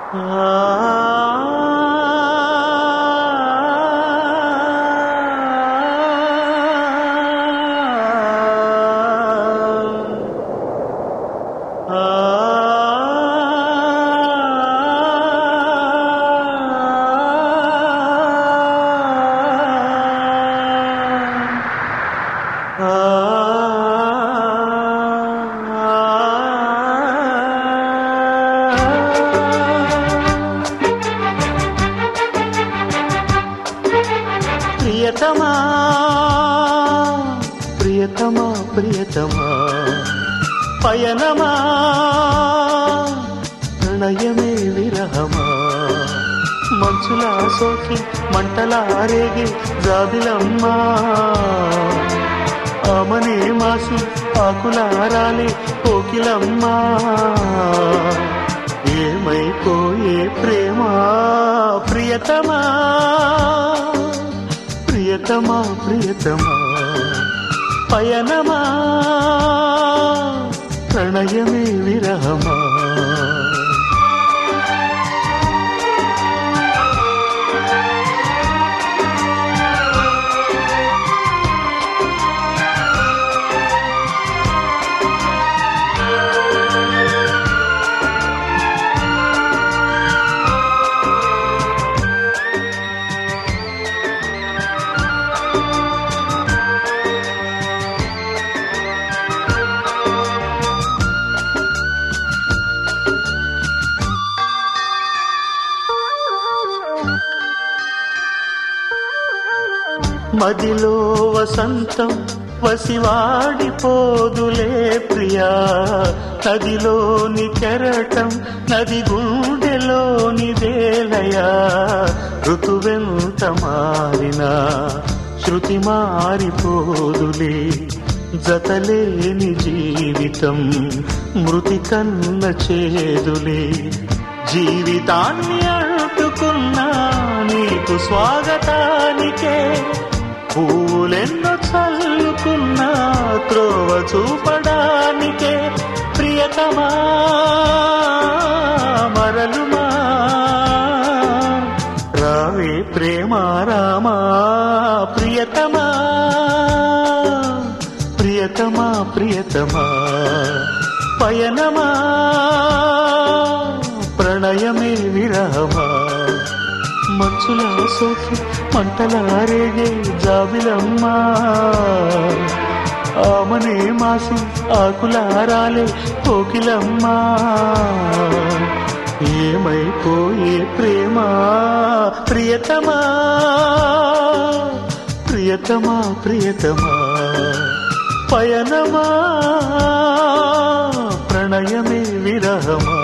ప్రియతమా ప్రియతమా ప్రియతమా పయనమా ప్రణయమే విరహమా మంచులా సోకి మంటలా రేగి జాబిలమ్మా ఆమనే మాసి ఆకులారాలే కోకిలమ్మా ఏమైపోయే ప్రేమ ప్రియతమా ప్రియతమా ప్రియతమా పయనమా ప్రణయమే విరహమా మదిలో వసంతం వసివాడిపోదులే ప్రియా నదిలోని కెరటం నది గుండెలోని దేలయా ఋతువెంత మారినా శృతి మారిపోదులే జతలేని జీవితం మృతి కన్న చేదులే జీవితాన్ని అంటుకున్నా నీకు స్వాగతానికే పూలెన్నో చల్లుకున్నా త్రోవ చూపడానికే ప్రియతమా మరలుమా రావే ప్రేమ రామా ప్రియతమా ప్రియతమా ప్రియతమా పయనమా ప్రణయమే విరహమా మంచులా సోకి మంటలా రేగే జాబిలమ్మా ఆమనే మాసి ఆకులారాలే కోకిలమ్మా ఏమైపోయే ప్రేమ ప్రియతమా ప్రియతమా ప్రియతమా పయనమా ప్రణయమే విరహమా